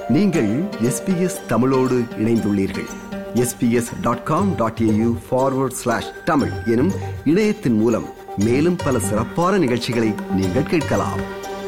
நீங்கள் எஸ்பிஎஸ் தமிழோடு இணைந்துள்ளீர்கள் SBS dot com dot AU forward slash Tamil எனும் இணையத்தின் மூலம் மேலும் பல சிறப்பான நிகழ்ச்சிகளை நீங்கள் கேட்கலாம்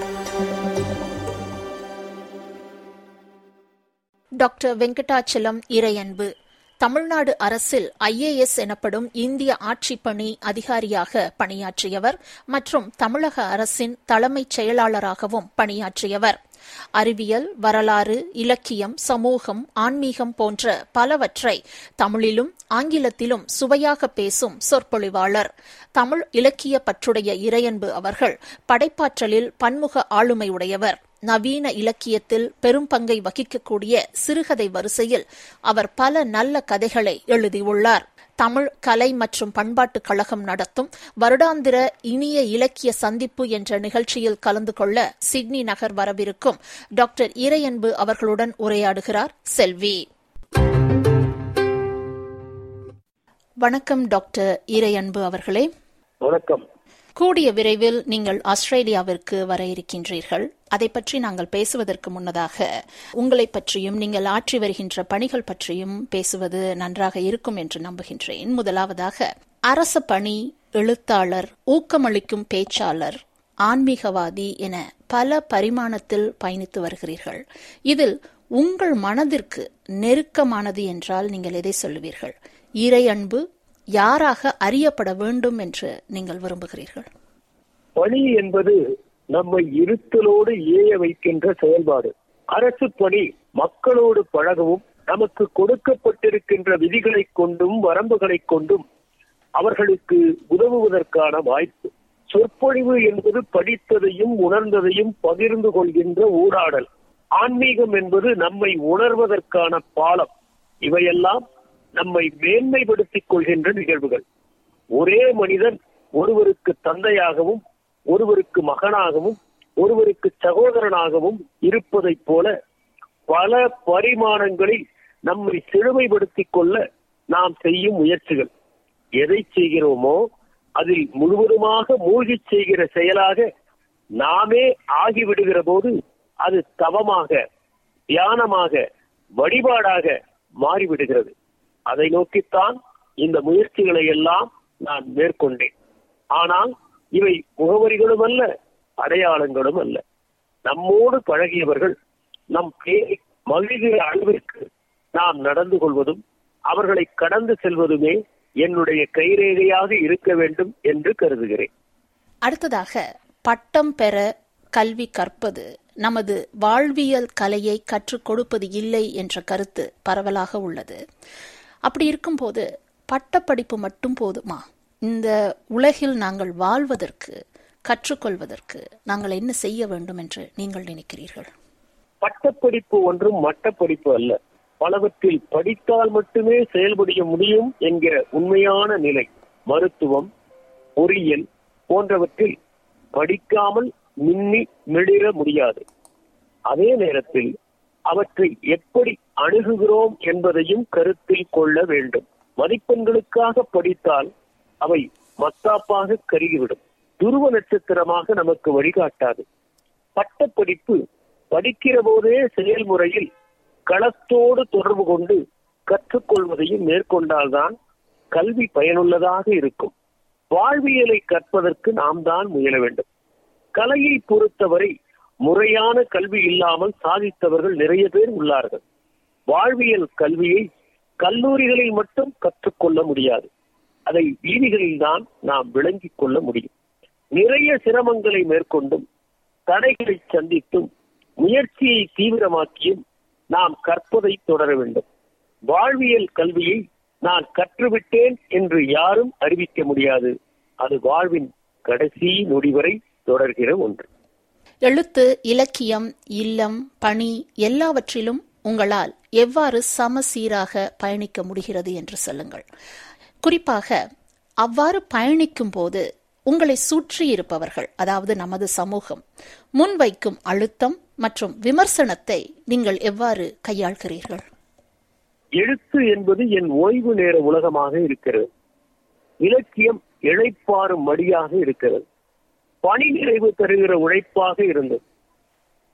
டாக்டர் வெங்கடாச்சலம் இறையன்பு தமிழ்நாடு அரசில் ஐஏஎஸ் எனப்படும் இந்திய ஆட்சிப்பணி அதிகாரியாக பணியாற்றியவர் மற்றும் தமிழக அரசின் தலைமைச் செயலாளராகவும் பணியாற்றியவர் அறிவியல் வரலாறு இலக்கியம் சமூகம் ஆன்மீகம் போன்ற பலவற்றை தமிழிலும் ஆங்கிலத்திலும் சுவையாக பேசும் சொற்பொழிவாளர் தமிழ் இலக்கிய பற்றுடைய இறையன்பு அவர்கள் படைப்பாற்றலில் பன்முக ஆளுமை உடையவர் நவீன இலக்கியத்தில் பெரும் பங்கை வகிக்கக்கூடிய சிறுகதை வரிசையில் அவர் பல நல்ல கதைகளை எழுதியுள்ளார் தமிழ் கலை மற்றும் பண்பாட்டுக் கழகம் நடத்தும் வருடாந்திர இனிய இலக்கிய சந்திப்பு என்ற நிகழ்ச்சியில் கலந்து கொள்ள சிட்னி நகர் வரவிருக்கும் டாக்டர் இறையன்பு அவர்களுடன் உரையாடுகிறார் செல்வி வணக்கம் டாக்டர் இறையன்பு அவர்களே வணக்கம் கூடிய விரைவில் நீங்கள் ஆஸ்திரேலியாவிற்கு வர இருக்கின்றீர்கள் அதை பற்றி நாங்கள் பேசுவதற்கு முன்னதாக உங்களை பற்றியும் நீங்கள் ஆற்றி வருகின்ற பணிகள் பற்றியும் பேசுவது நன்றாக இருக்கும் என்று நம்புகின்றேன் முதலாவதாக அரச பணி எழுத்தாளர் ஊக்கமளிக்கும் பேச்சாளர் ஆன்மீகவாதி என பல பரிமாணத்தில் பயணித்து வருகிறீர்கள் இதில் உங்கள் மனதிற்கு நெருக்கமானது என்றால் நீங்கள் எதை சொல்லுவீர்கள் இறை அன்பு யாராக அறியப்பட வேண்டும் என்று நீங்கள் விரும்புகிறீர்கள் பணி என்பது நம்மை இருத்தலோடு ஏய வைக்கின்ற செயல்பாடு அரசு பணி மக்களோடு பழகவும் நமக்கு கொடுக்கப்பட்டிருக்கின்ற விதிகளை கொண்டும் வரம்புகளை கொண்டும் அவர்களுக்கு உதவுவதற்கான வாய்ப்பு சொற்பொழிவு என்பது படித்ததையும் உணர்ந்ததையும் பகிர்ந்து கொள்கின்ற ஊடாடல் ஆன்மீகம் என்பது நம்மை உணர்வதற்கான பாலம் இவையெல்லாம் நம்மை மேன்மைப்படுத்திக் கொள்கின்ற நிகழ்வுகள் ஒரே மனிதன் ஒருவருக்கு தந்தையாகவும் ஒருவருக்கு மகனாகவும் ஒருவருக்கு சகோதரனாகவும் இருப்பதைப் போல பல பரிமாணங்களில் நம்மை செழுமைப்படுத்திக் கொள்ள நாம் செய்யும் முயற்சிகள் எதை செய்கிறோமோ அதில் முழுவதுமாக மூழ்கி செய்கிற செயலாக நாமே ஆகிவிடுகிற போது அது தவமாக தியானமாக வழிபாடாக மாறிவிடுகிறது அதை நோக்கித்தான் இந்த முயற்சிகளை எல்லாம் நான் மேற்கொண்டேன் ஆனால் இவை முகவரிகளும் அல்ல அடையாளங்களும் அல்ல நம்மோடு பழகியவர்கள் நம் பேரை மகிழ்கிற அளவிற்கு நாம் நடந்து கொள்வதும் அவர்களை கடந்து செல்வதுமே என்னுடைய கைரேகையாக இருக்க வேண்டும் என்று கருதுகிறேன் அடுத்ததாக பட்டம் பெற கல்வி கற்பது நமது வாழ்வியல் கலையை கற்றுக் கொடுப்பது இல்லை என்ற கருத்து பரவலாக உள்ளது அப்படி இருக்கும்போது பட்டப்படிப்பு மட்டும் போதுமா இந்த உலகில் நாங்கள் வாழ்வதற்கு கற்றுக்கொள்வதற்கு நாங்கள் என்ன செய்ய வேண்டும் என்று நீங்கள் நினைக்கிறீர்கள் பட்டப்படிப்பு ஒன்றும் மட்டப்படிப்பு அல்ல பலவற்றில் படித்தால் மட்டுமே செயல்பட முடியும் என்கிற உண்மையான நிலை மருத்துவம் பொறியியல் போன்றவற்றில் படிக்காமல் மின்னி மிளிர முடியாது அதே நேரத்தில் அவற்றை எப்படி அணுகுகிறோம் என்பதையும் கருத்தில் கொள்ள வேண்டும் மதிப்பெண்களுக்காக படித்தால் அவை மத்தாப்பாக கருகிவிடும் துருவ நட்சத்திரமாக நமக்கு வழிகாட்டாது பட்டப்படிப்பு படிக்கிற போதே செயல்முறையில் களத்தோடு தொடர்பு கொண்டு கற்றுக்கொள்வதையும் மேற்கொண்டால்தான் கல்வி பயனுள்ளதாக இருக்கும் வாழ்வியலை கற்பதற்கு நாம் தான் முயல வேண்டும் கலையை பொறுத்தவரை முறையான கல்வி இல்லாமல் சாதித்தவர்கள் நிறைய பேர் உள்ளார்கள் வாழ்வியல் கல்வியை கல்லூரிகளில் மட்டும் கற்றுக்கொள்ள முடியாது அதை வீதிகளில் தான் நாம் விளங்கிக் கொள்ள முடியும் நிறைய சிரமங்களை மேற்கொண்டும் தடைகளை சந்தித்தும் முயற்சியை தீவிரமாக்கியும் நாம் கற்பதை தொடர வேண்டும் வாழ்வியல் கல்வியை நான் கற்றுவிட்டேன் என்று யாரும் அறிவிக்க முடியாது அது வாழ்வின் கடைசி நொடி வரை தொடர்கிற ஒன்று எழுத்து இலக்கியம் இல்லம் பணி எல்லாவற்றிலும் உங்களால் எவ்வாறு சமசீராக பயணிக்க முடிகிறது என்று சொல்லுங்கள் குறிப்பாக அவ்வாறு பயணிக்கும் போது உங்களை சுற்றி இருப்பவர்கள் அதாவது நமது சமூகம் முன்வைக்கும் அழுத்தம் மற்றும் விமர்சனத்தை நீங்கள் எவ்வாறு கையாள்கிறீர்கள் எழுத்து என்பது என் ஓய்வு நேர உலகமாக இருக்கிறது இலக்கியம் இழைப்பாறும் மடியாக இருக்கிறது பணி நிறைவு தருகிற உழைப்பாக இருந்தது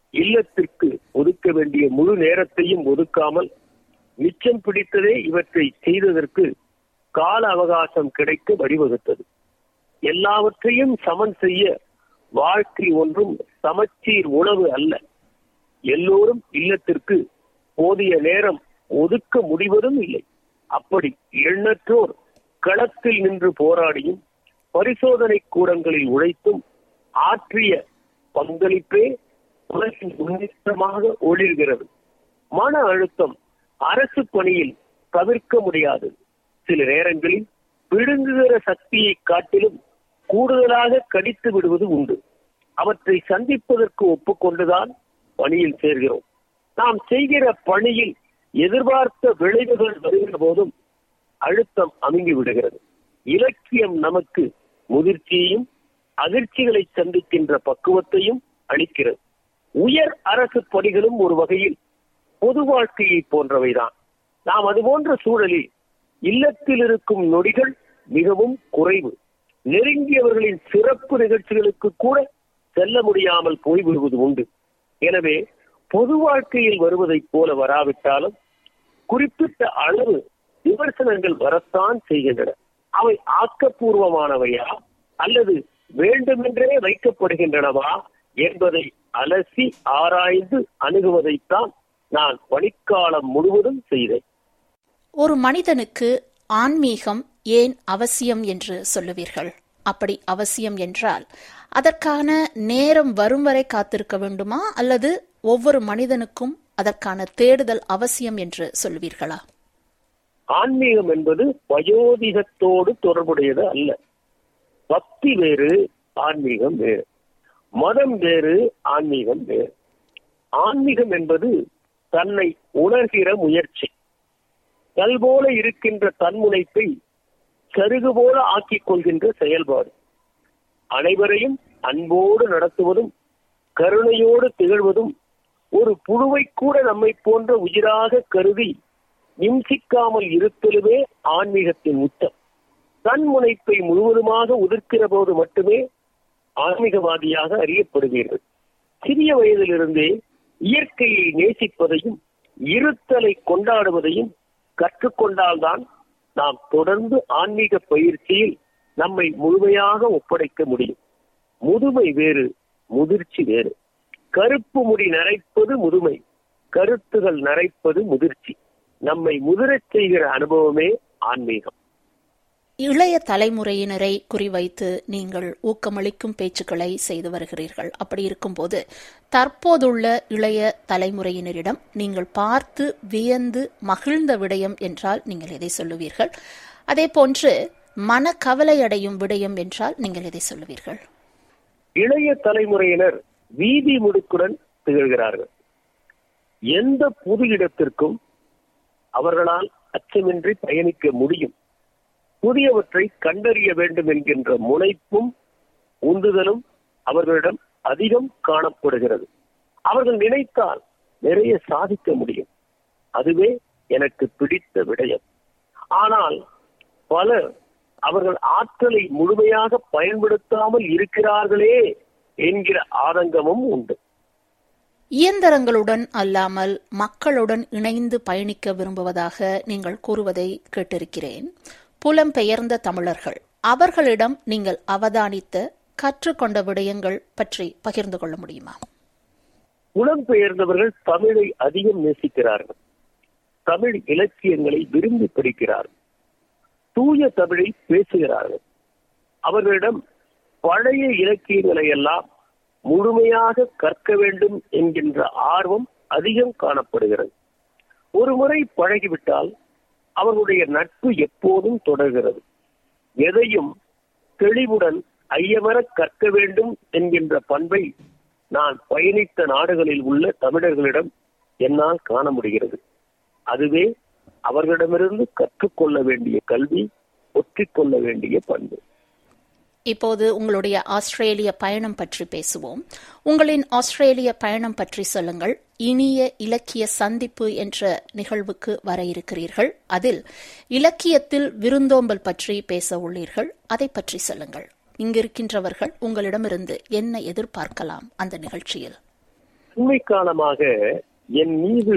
இல்லத்திற்கு ஒதுக்க வேண்டிய முழு நேரத்தையும் ஒதுக்காமல் மிச்சம் பிடித்ததே இவற்றை செய்ததற்கு கால அவகாசம் கிடைக்க வழிவகுத்தது எல்லாவற்றையும் சமன் செய்ய வாழ்க்கை ஒன்றும் சமச்சீர் உணவு அல்ல எல்லோரும் இல்லத்திற்கு போதிய நேரம் ஒதுக்க முடிவதும் இல்லை அப்படி எண்ணற்றோர் களத்தில் நின்று போராடியும் பரிசோதனை கூடங்களில் உழைத்தும் ஆற்றிய பங்களிப்பே உலகின் முன்னேற்றமாக ஒளிர்கிறது மன அழுத்தம் அரசு பணியில் தவிர்க்க முடியாது சில நேரங்களில் பிடுங்குகிற சக்தியை காட்டிலும் கூடுதலாக கடித்து விடுவது உண்டு அவற்றை சந்திப்பதற்கு ஒப்புக்கொண்டுதான் பணியில் சேர்கிறோம் நாம் செய்கிற பணியில் எதிர்பார்த்த விளைவுகள் வருகிற போதும் அழுத்தம் அமுங்கி விடுகிறது இலக்கியம் நமக்கு முதிர்ச்சியையும் அதிர்ச்சிகளை சந்திக்கின்ற பக்குவத்தையும் அளிக்கிறது உயர் அரசு பணிகளும் ஒரு வகையில் பொது வாழ்க்கையை போன்றவைதான் நாம் அதுபோன்ற சூழலில் இல்லத்தில் இருக்கும் நொடிகள் மிகவும் குறைவு நெருங்கியவர்களின் சிறப்பு நிகழ்ச்சிகளுக்கு கூட செல்ல முடியாமல் போய்விடுவது உண்டு எனவே பொது வாழ்க்கையில் வருவதைப் போல வராவிட்டாலும் குறிப்பிட்ட அளவு விமர்சனங்கள் வரத்தான் செய்கின்றன அவை ஆக்கப்பூர்வமானவையா அல்லது வேண்டுமென்றே வைக்கப்படுகின்றனவா என்பதை அலசி ஆராய்ந்து அணுகுவதைத்தான் நான் பணிக்காலம் முழுவதும் செய்தேன் ஒரு மனிதனுக்கு ஆன்மீகம் ஏன் அவசியம் என்று சொல்லுவீர்கள் அப்படி அவசியம் என்றால் அதற்கான நேரம் வரும் வரை காத்திருக்க வேண்டுமா அல்லது ஒவ்வொரு மனிதனுக்கும் அதற்கான தேடுதல் அவசியம் என்று சொல்வீர்களா ஆன்மீகம் என்பது வயோதிகத்தோடு தொடர்புடையது அல்ல பக்தி வேறு ஆன்மீகம் வேறு மதம் வேறு ஆன்மீகம் வேறு ஆன்மீகம் என்பது தன்னை உணர்கிற முயற்சி கல் போல இருக்கின்ற தன்முனைப்பை சருகு போல ஆக்கிக் கொள்கின்ற செயல்பாடு அனைவரையும் அன்போடு நடத்துவதும் கருணையோடு திகழ்வதும் ஒரு புழுவை கூட நம்மை போன்ற உயிராக கருதி இம்சிக்காமல் இருத்தலுமே ஆன்மீகத்தின் உச்சம் தன் முனைப்பை முழுவதுமாக உதிர்க்கிற போது மட்டுமே ஆன்மீகவாதியாக அறியப்படுவீர்கள் சிறிய வயதிலிருந்தே இயற்கையை நேசிப்பதையும் இருத்தலை கொண்டாடுவதையும் கற்றுக்கொண்டால்தான் நாம் தொடர்ந்து ஆன்மீக பயிற்சியில் நம்மை முழுமையாக ஒப்படைக்க முடியும் முதுமை வேறு முதிர்ச்சி வேறு கருப்பு முடி நரைப்பது முதுமை கருத்துகள் நரைப்பது முதிர்ச்சி நம்மை முதிரச் செய்கிற அனுபவமே ஆன்மீகம் இளைய தலைமுறையினரை குறிவைத்து நீங்கள் ஊக்கமளிக்கும் பேச்சுக்களை செய்து வருகிறீர்கள் அப்படி இருக்கும்போது தற்போதுள்ள இளைய தலைமுறையினரிடம் நீங்கள் பார்த்து வியந்து மகிழ்ந்த விடயம் என்றால் நீங்கள் எதை சொல்லுவீர்கள் அதே போன்று மனக்கவலை அடையும் விடயம் என்றால் நீங்கள் எதை சொல்லுவீர்கள் இளைய தலைமுறையினர் வீதி முடுக்குடன் திகழ்கிறார்கள் எந்த புது இடத்திற்கும் அவர்களால் அச்சமின்றி பயணிக்க முடியும் புதியவற்றை கண்டறிய வேண்டும் என்கின்ற முனைப்பும் உந்துதலும் அவர்களிடம் அதிகம் காணப்படுகிறது அவர்கள் நினைத்தால் நிறைய சாதிக்க முடியும் அதுவே எனக்கு பிடித்த விடயம் ஆனால் பலர் அவர்கள் ஆற்றலை முழுமையாக பயன்படுத்தாமல் இருக்கிறார்களே என்கிற ஆதங்கமும் உண்டு இயந்திரங்களுடன் அல்லாமல் மக்களுடன் இணைந்து பயணிக்க விரும்புவதாக நீங்கள் கூறுவதை கேட்டிருக்கிறேன் புலம்பெயர்ந்த தமிழர்கள் அவர்களிடம் நீங்கள் அவதானித்த கற்றுக்கொண்ட விடயங்கள் பற்றி பகிர்ந்து கொள்ள முடியுமா புலம்பெயர்ந்தவர்கள் தமிழை அதிகம் நேசிக்கிறார்கள் தமிழ் இலக்கியங்களை விரும்பி படிக்கிறார்கள் தூய தமிழை பேசுகிறார்கள் அவர்களிடம் பழைய இலக்கியங்களை எல்லாம் முழுமையாக கற்க வேண்டும் என்கின்ற ஆர்வம் அதிகம் காணப்படுகிறது ஒரு முறை பழகிவிட்டால் அவர்களுடைய நட்பு எப்போதும் தொடர்கிறது எதையும் தெளிவுடன் ஐயமர கற்க வேண்டும் என்கின்ற பண்பை நான் பயணித்த நாடுகளில் உள்ள தமிழர்களிடம் என்னால் காண முடிகிறது அதுவே அவர்களிடமிருந்து கற்றுக்கொள்ள வேண்டிய கல்வி ஒற்றிக்கொள்ள வேண்டிய பண்பு இப்போது உங்களுடைய ஆஸ்திரேலிய பயணம் பற்றி பேசுவோம் உங்களின் ஆஸ்திரேலிய பயணம் பற்றி சொல்லுங்கள் இனிய இலக்கிய சந்திப்பு என்ற நிகழ்வுக்கு வர இருக்கிறீர்கள் அதில் இலக்கியத்தில் விருந்தோம்பல் பற்றி பேச உள்ளீர்கள் அதை பற்றி சொல்லுங்கள் இங்கிருக்கின்றவர்கள் உங்களிடமிருந்து என்ன எதிர்பார்க்கலாம் அந்த நிகழ்ச்சியில் அண்மை காலமாக என் மீது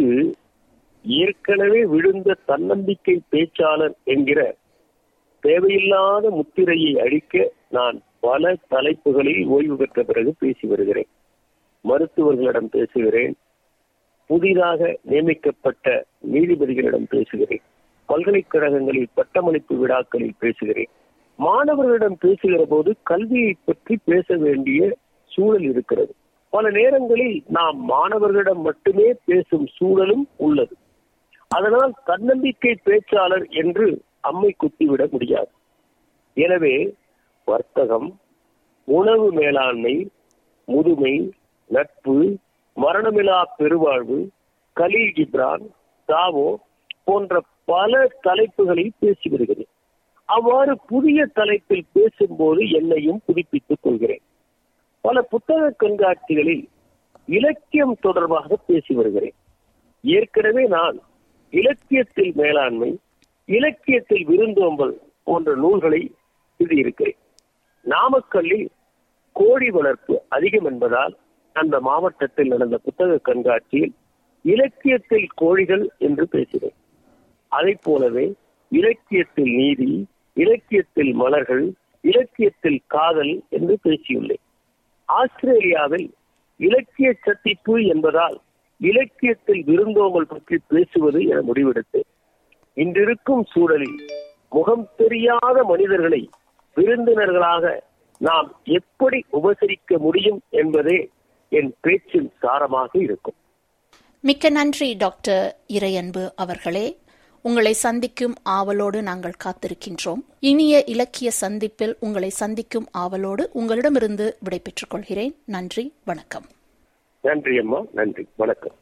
ஏற்கனவே விழுந்த தன்னம்பிக்கை பேச்சாளர் என்கிற தேவையில்லாத முத்திரையை அழிக்க நான் பல தலைப்புகளில் ஓய்வு பெற்ற பிறகு பேசி வருகிறேன் மருத்துவர்களிடம் பேசுகிறேன் புதிதாக நியமிக்கப்பட்ட நீதிபதிகளிடம் பேசுகிறேன் பல்கலைக்கழகங்களில் பட்டமளிப்பு விழாக்களில் பேசுகிறேன் மாணவர்களிடம் பேசுகிற போது கல்வியை பற்றி பேச வேண்டிய சூழல் இருக்கிறது பல நேரங்களில் நாம் மாணவர்களிடம் மட்டுமே பேசும் சூழலும் உள்ளது அதனால் தன்னம்பிக்கை பேச்சாளர் என்று அம்மை குத்திவிட முடியாது எனவே வர்த்தகம் உணவு மேலாண்மை முதுமை நட்பு மரணமிலா பெருவாழ்வு கலீல் கிப்ரான் தாவோ போன்ற பல தலைப்புகளில் பேசி வருகிறேன் அவ்வாறு புதிய தலைப்பில் பேசும்போது என்னையும் புதுப்பித்துக் கொள்கிறேன் பல புத்தக கண்காட்சிகளில் இலக்கியம் தொடர்பாக பேசி வருகிறேன் ஏற்கனவே நான் இலக்கியத்தில் மேலாண்மை இலக்கியத்தில் விருந்தோம்பல் போன்ற நூல்களை எழுதியிருக்கிறேன் நாமக்கல்லில் கோழி வளர்ப்பு அதிகம் என்பதால் அந்த மாவட்டத்தில் நடந்த புத்தக கண்காட்சியில் இலக்கியத்தில் கோழிகள் என்று பேசினேன் அதை போலவே இலக்கியத்தில் நீதி இலக்கியத்தில் மலர்கள் இலக்கியத்தில் காதல் என்று பேசியுள்ளேன் ஆஸ்திரேலியாவில் இலக்கிய சத்திப்பு என்பதால் இலக்கியத்தில் விருந்தோம்பல் பற்றி பேசுவது என முடிவெடுத்தேன் இன்றிருக்கும் சூழலில் முகம் தெரியாத மனிதர்களை விருந்தினர்களாக நாம் எப்படி உபசரிக்க முடியும் என்பதே என் பேச்சின் சாரமாக இருக்கும் மிக்க நன்றி டாக்டர் இறையன்பு அவர்களே உங்களை சந்திக்கும் ஆவலோடு நாங்கள் காத்திருக்கின்றோம் இனிய இலக்கிய சந்திப்பில் உங்களை சந்திக்கும் ஆவலோடு உங்களிடமிருந்து விடைபெற்றுக் கொள்கிறேன் நன்றி வணக்கம் நன்றி அம்மா நன்றி வணக்கம்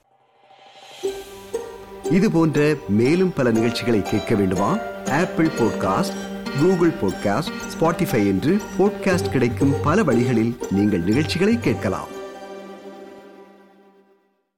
இது போன்ற மேலும் பல நிகழ்ச்சிகளை கேட்க வேண்டுமா Apple podcast Google podcast Spotify என்று பாட்காஸ்ட் கிடைக்கும் பல வழிகளில் நீங்கள் நிகழ்ச்சிகளை கேட்கலாம்